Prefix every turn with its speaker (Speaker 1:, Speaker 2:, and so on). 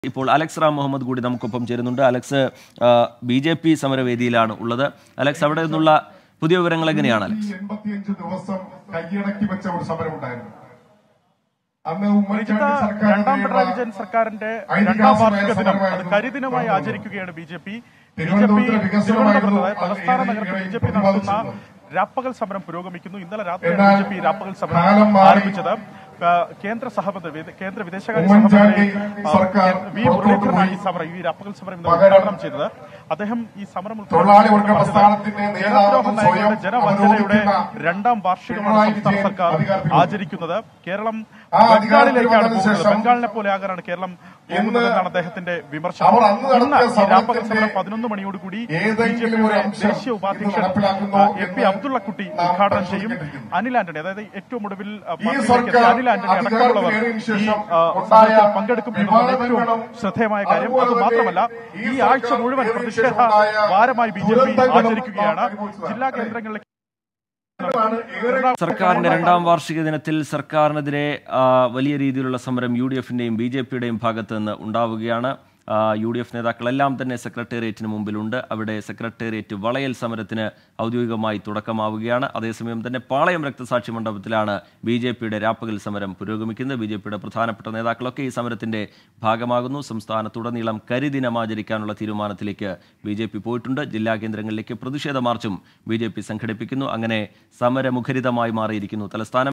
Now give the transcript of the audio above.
Speaker 1: ഇപ്പോൾ അലക്സ് റാം മുഹമ്മദ് കൂടി നമുക്കൊപ്പം ചേരുന്നുണ്ട് അലക്സ് ബി ജെ പി സമരവേദിയിലാണ് ഉള്ളത് അലക്സ് അവിടെ നിന്നുള്ള പുതിയ വിവരങ്ങൾ എങ്ങനെയാണ് അലക്സ്
Speaker 2: എൺപത്തിയഞ്ച് ദിവസം കൈയടക്കി വെച്ച ഒരു സമരം ഉണ്ടായിരുന്നു അന്ന്
Speaker 3: വിജിത
Speaker 2: ഉമ്മൻചാണ്ടി
Speaker 3: രണ്ടാം പിണറായി
Speaker 2: സർക്കാരിനെതിരെയുള്ള
Speaker 3: വിജയൻ സർക്കാരിന്റെ
Speaker 2: ഐതിഹാസികമായ
Speaker 3: രണ്ടാം വാർഷിക ദിനം അത്
Speaker 2: സമരമായിരുന്നു
Speaker 3: കരിദിനമായി
Speaker 2: നടന്നത്.
Speaker 3: ആചരിക്കുകയാണ് B J P B J P
Speaker 2: തിരുവനന്തപുരത്ത് വികസനമായിരുന്നു
Speaker 3: തിരുവനന്തപുരത്ത് തലസ്ഥാന
Speaker 2: അത്
Speaker 3: നഗരത്തിൽ
Speaker 2: ഏറെ
Speaker 3: ബി ജെ പി നടത്തുന്ന
Speaker 2: പ്രതിപാദിച്ചിരുന്നത്.
Speaker 3: രാപ്പകൽ സമരം പുരോഗമിക്കുന്നു ഇന്നലെ രാത്രിയാണ്
Speaker 2: എന്നാൽ
Speaker 3: ബി ജെ പി രാപ്പകൽ സമരം
Speaker 2: കാലം മാറി.
Speaker 3: ആരംഭിച്ചത് ആ, കേന്ദ്ര സഹമന്ത്രി വിദേ- കേന്ദ്ര വിദേശകാര്യ
Speaker 2: ഉമ്മൻചാണ്ടി
Speaker 3: സഹമന്ത്രി ആ,
Speaker 2: സർക്കാർ
Speaker 3: വി
Speaker 2: പുറത്തോട്ട്
Speaker 3: മുരളീധരനാണ് ഈ
Speaker 2: പോയി.
Speaker 3: സമരം ഈ രാപ്പകൽ സമരം ഇന്ന്
Speaker 2: പകരം
Speaker 3: ഉദ്ഘാടനം ചെയ്തത് അദ്ദേഹം ഈ സമരം ഉദ്ഘാടനം
Speaker 2: തൊഴിലാളി വർഗ
Speaker 3: ചെയ്തത്
Speaker 2: പ്രസ്ഥാനത്തിന്റെ നേതാവ്
Speaker 3: ജനദ്രോഹ നയങ്ങളുടെ
Speaker 2: സ്വയം
Speaker 3: ജനവഞ്ചനയുടെ
Speaker 2: അവരോധിക്കുന്ന
Speaker 3: രണ്ടാം വാർഷികമാണ്
Speaker 2: പിണറായി
Speaker 3: സംസ്ഥാന
Speaker 2: വിജയൻ
Speaker 3: സർക്കാർ
Speaker 2: അധികാരത്തിൽ
Speaker 3: ആചരിക്കുന്നത് കേരളം
Speaker 2: ആ
Speaker 3: ബംഗാളിലേക്കാണ്
Speaker 2: അധികാരത്തിൽ
Speaker 3: പോകുന്നത്
Speaker 2: ശേഷം
Speaker 3: ബംഗാളിനെ പോലെ ആകാനാണ് കേരളം പോകുന്നത് എന്നാണ് അദ്ദേഹത്തിന്റെ വിമർശനം
Speaker 2: അവർ അന്ന് നടത്തിയ
Speaker 3: ഇന്ന് ഈ രാപ്പകൽ
Speaker 2: സമരത്തിന്റെ
Speaker 3: സമരം പതിനൊന്ന് മണിയോടുകൂടി ബി ജെ
Speaker 2: ഏതെങ്കിലും ഒരു
Speaker 3: പിയുടെ
Speaker 2: അംശം
Speaker 3: ദേശീയ ഉപാധ്യക്ഷൻ
Speaker 2: ഇത് നടപ്പിലാക്കുന്നു
Speaker 3: ആ, എം പി
Speaker 2: എന്ന്
Speaker 3: അബ്ദുള്ളക്കുട്ടി
Speaker 2: നാം
Speaker 3: ഉദ്ഘാടനം ചെയ്യും
Speaker 2: പരിശോധിക്കേണ്ടിയിരിക്കുന്നു.
Speaker 3: അനിൽ ആന്റണി അതായത് ഏറ്റവും ഒടുവിൽ ആ,
Speaker 2: ഈ
Speaker 3: പാർട്ടിയിലേക്ക്
Speaker 2: സർക്കാർ
Speaker 3: എത്തിയ അനിൽ ആന്റണി അടക്കമുള്ളവർ
Speaker 2: അധികാരത്തിലേറിയതിനു
Speaker 3: ഈ
Speaker 2: ശേഷം
Speaker 3: ആ,
Speaker 2: ഉണ്ടായ
Speaker 3: സമരത്തിൽ പങ്കെടുക്കും എന്നുള്ളത് ഏറ്റവും
Speaker 2: വിവാദങ്ങളും
Speaker 3: ശ്രദ്ധേയമായ കാര്യം
Speaker 2: അതുപോലെ
Speaker 3: അത്
Speaker 2: തന്നെ
Speaker 3: മാത്രമല്ല
Speaker 2: ഈ
Speaker 3: ഈ ആഴ്ച
Speaker 2: സർക്കാർ
Speaker 3: മുഴുവൻ
Speaker 2: ഏറിയതിനു
Speaker 3: പ്രതിഷേധ
Speaker 2: ശേഷം ഉണ്ടായ
Speaker 3: വാരമായി ബി ജെ പി
Speaker 2: ദുരന്തങ്ങളും
Speaker 3: ആചരിക്കുകയാണ്
Speaker 2: നാം അനുഭവിച്ചതാണ്.
Speaker 3: ജില്ലാ കേന്ദ്രങ്ങളിലേക്ക്
Speaker 1: സർക്കാരിന്റെ രണ്ടാം വാർഷിക ദിനത്തിൽ സർക്കാരിനെതിരെ ആ, വലിയ രീതിയിലുള്ള സമരം യു ഡി എഫിന്റെയും ബി ജെ പിയുടെയും ഭാഗത്ത് നിന്ന് ഉണ്ടാവുകയാണ് ആ, യു ഡി എഫ് നേതാക്കളെല്ലാം തന്നെ സെക്രട്ടേറിയറ്റിന് മുമ്പിലുണ്ട് അവിടെ സെക്രട്ടേറിയറ്റ് വളയൽ സമരത്തിന് ഔദ്യോഗികമായി തുടക്കമാവുകയാണ് അതേസമയം തന്നെ പാളയം രക്തസാക്ഷി മണ്ഡപത്തിലാണ് ബി ജെ പിയുടെ രാപ്പകൽ സമരം പുരോഗമിക്കുന്നത് ബി ജെ പിയുടെ പ്രധാനപ്പെട്ട നേതാക്കളൊക്കെ ഈ സമരത്തിന്റെ ഭാഗമാകുന്നു സംസ്ഥാനത്തുടനീളം കരിദിനം ആചരിക്കാനുള്ള തീരുമാനത്തിലേക്ക് ബി ജെ പി പോയിട്ടുണ്ട് ജില്ലാ കേന്ദ്രങ്ങളിലേക്ക് പ്രതിഷേധ മാർച്ചും ബി ജെ പി സംഘടിപ്പിക്കുന്നു അങ്ങനെ സമരമുഖരിതമായി മാറിയിരിക്കുന്നു തലസ്ഥാനം